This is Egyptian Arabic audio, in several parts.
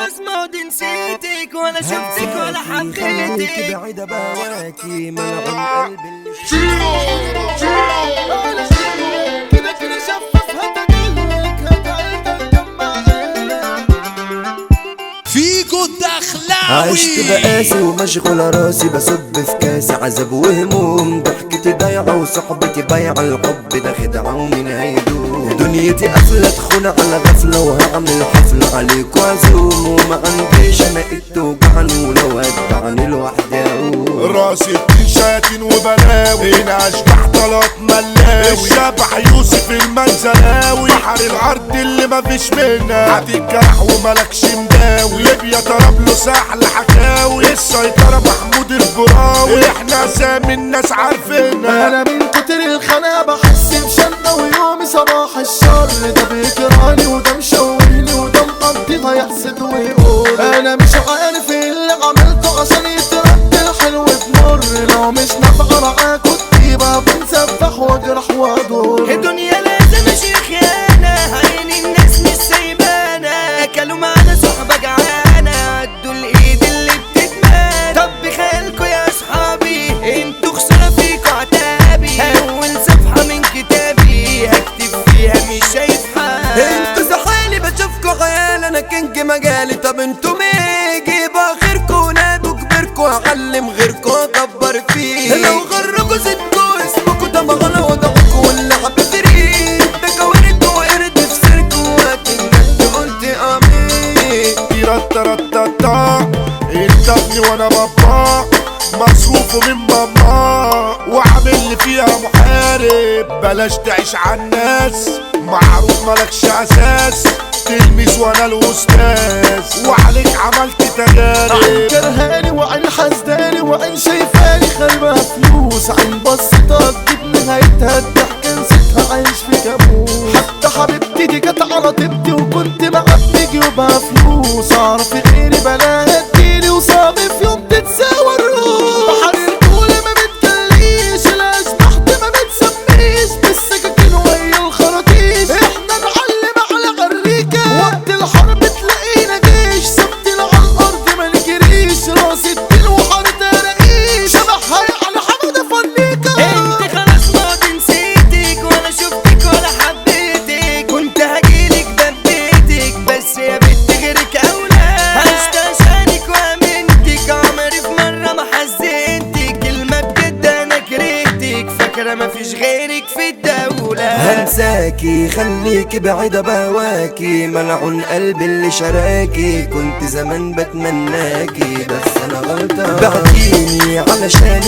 خلاص ماضي نسيتك ولا شفتك ولا خليكي حبيتك بعيدة بواكي ملعون قلبي اللي كده كده شفاف هتدلك هتعيدك معانا فيكو الدخلاوي عشت بقاسي ومشغول راسي بصب في كاسي عذاب وهموم ضحكتي ضايعة وصحبتي بايعة الحب ده خدعة ومين هيدوم دنيتي قافلة تخون على غفلة وهعمل حفلة عليك وعزوم وما عنديش انا ايد توجعني ولو هتبعني لوحدي اقوم راسي شياطين وبلاوي هنا اشبح طلات ملاوي الشبح يوسف المنزلاوي بحر الارض اللي مفيش منها هتتجرح وملكش مداوي ليبيا طرابلس احلى حكاوي السيطرة محمود البراوي احنا سامي الناس عارفينها انا من كتر الخناقه بحس بشنقه ويومي صباح الشر ده بيكرهني وده مشوهني وده مقضيها يحسد ويقول انا مش عارف ايه اللي عملته عشان يترد الحلو بمر لو مش نافعه معاك كنت يبقى بنسبح واجرح وادور الدنيا لازم شيخانة عين الناس مش سايبانا اكلوا معانا صحبة جعانة عدوا الايد اللي بتتمنى طب بخيالكوا يا اصحابي انتوا خسارة فيكوا عتابي اول صفحة من كتابي هكتب فيها مش شايف حاجة انتوا زحالي بشوفكوا عيال انا كينج مجالي طب انتوا ميجي غيركوا نادوا كبركوا اعلم غيركوا اكبر فيه لو غركوا زدكوا اسمكوا ده مغنى وضعكوا واللي حبيت ريد ده كوارث وقرد في سيركوا وكنك قلت امين تيراتاراتاتا انت ابني وانا بابا مصروفه من ماما وعامل لي فيها محارب بلاش تعيش على الناس معروف ملكش اساس تلميذ وانا الاستاذ وعليك عملت عين تجارب كرهاني وعين حسداني وعين شايفاني خربها فلوس عين بصتها تجيب نهايتها الضحكة نسيتها عايش في كابوس حتى حبيبتي دي كانت على طيبتي وكنت معاك بيجي وبها فلوس اعرف غيري بلاها تجيلي وصعب في يوم تتساوى الروح بحر الكولة ما بتجليش الاشباح دي ما بتسميش بالسكاكين وهي الخراطيش احنا نعلم على غريكة وقت الحرب تلاقينا جيش ثابتين على الارض ما نجريش راس الدين وحارة رئيس شبحها على حمادة فنيكة انت خلاص ماضي نسيتك ولا شفتك ولا حبيتك كنت هجيلك ببيتك بس يا بنت غيرك اولى عشت عشانك وامنتك عمري في مره ما حزنتك كلمه بجد انا كرهتك فاكره مفيش غيرك في الدوله هنساكي خليكي بعيدة بهواكي ملعون قلبي اللي شراكي كنت زمان بتمناكي بس انا غلطان بعتيني علشان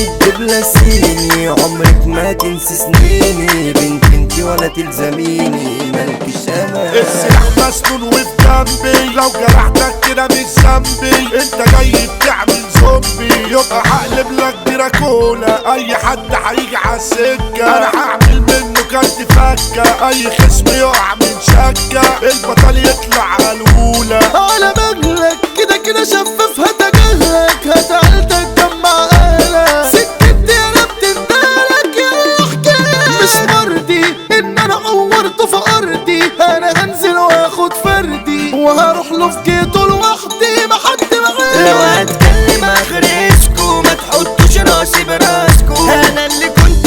تبلسيني عمرك ما تنسي سنيني بنت انتي ولا تلزميني مالكش امان السلاح مسنون وفي جنبي لو جرحتك كده مش ذنبي انت جاي بتعمل زومبي يبقى هقلب لك دراكولا اي حد هيجي على السكه انا هعمل منه كارت فكه اي خصم يقع من شكه البطل يطلع على الاولى على مهلك كده كده شفاف هتجاهلك هتعلتك جمع اهلك سكتي انا بتندلك يا حكاية مش مرضي ان انا عورته في ارضي انا هنزل واخد فردي وهروح له في جيته لوحدي ما حد لو معايا هتكلم اخرسكو ما تحطوش راسي براسكو انا اللي كنت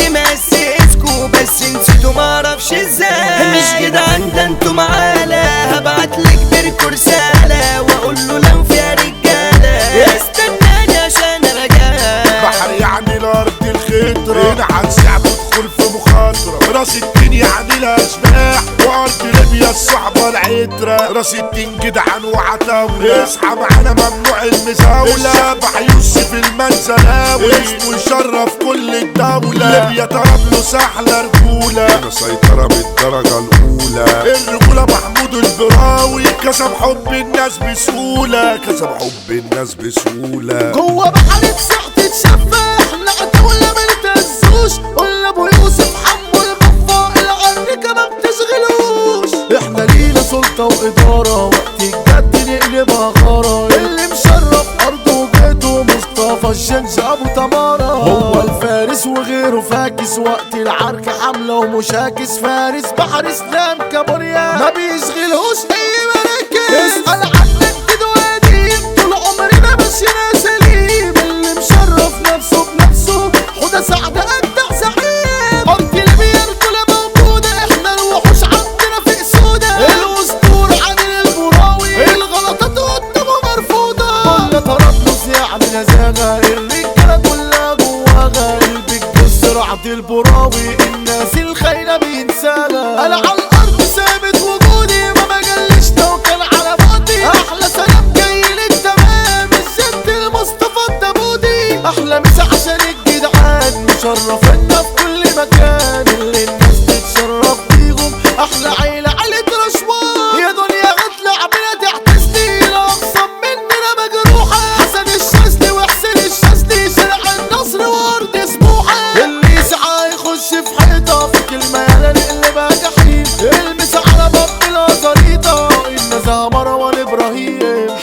مأسسكو بس نسيتوا معرفش ازاي مش جدعان ده انتوا معانا هبعتلك بيركو رسالة واقول له لو فيها رجالة استناني عشان انا جاي بحر يعني الارض الخضرة هنا هنساعد ندخل في مخاطرة راس الدين يعني الاشباح وارض ليبيا الصحبة العترة راس الدين جدعان وعتاولة اصحى معانا ممنوع المزاولة الشبح يوسف المنزلاوي اسمه يشرف كل الدولة ليبيا طرابلس احلى رجولة هنا سيطرة بالدرجة الاولى الرجولة محمود البراوي كسب حب الناس بسهولة كسب حب الناس بسهولة جوه بحرة ساعة تتشفى احنا عتاولة ما نتهزوش قلنا ابو يوسف حمو الغفار العركة ما بتشغلوش احنا لينا سلطة وإدارة وقت الجد نقلبها غارة اللي مشرف أرضه وبيته مصطفى الجنج أبو تمارة هو الفارس وغيره فاكس وقت العركة حملة ومشاكس فارس بحر إسلام كابوريا ما بيشغلهوش أي مراكز اسأل عنك كده وادي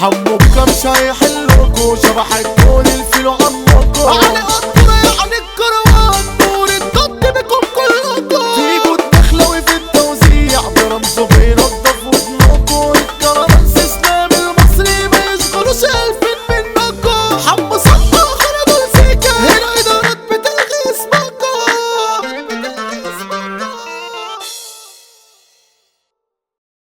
حمو بكمش هيحلكوا شبح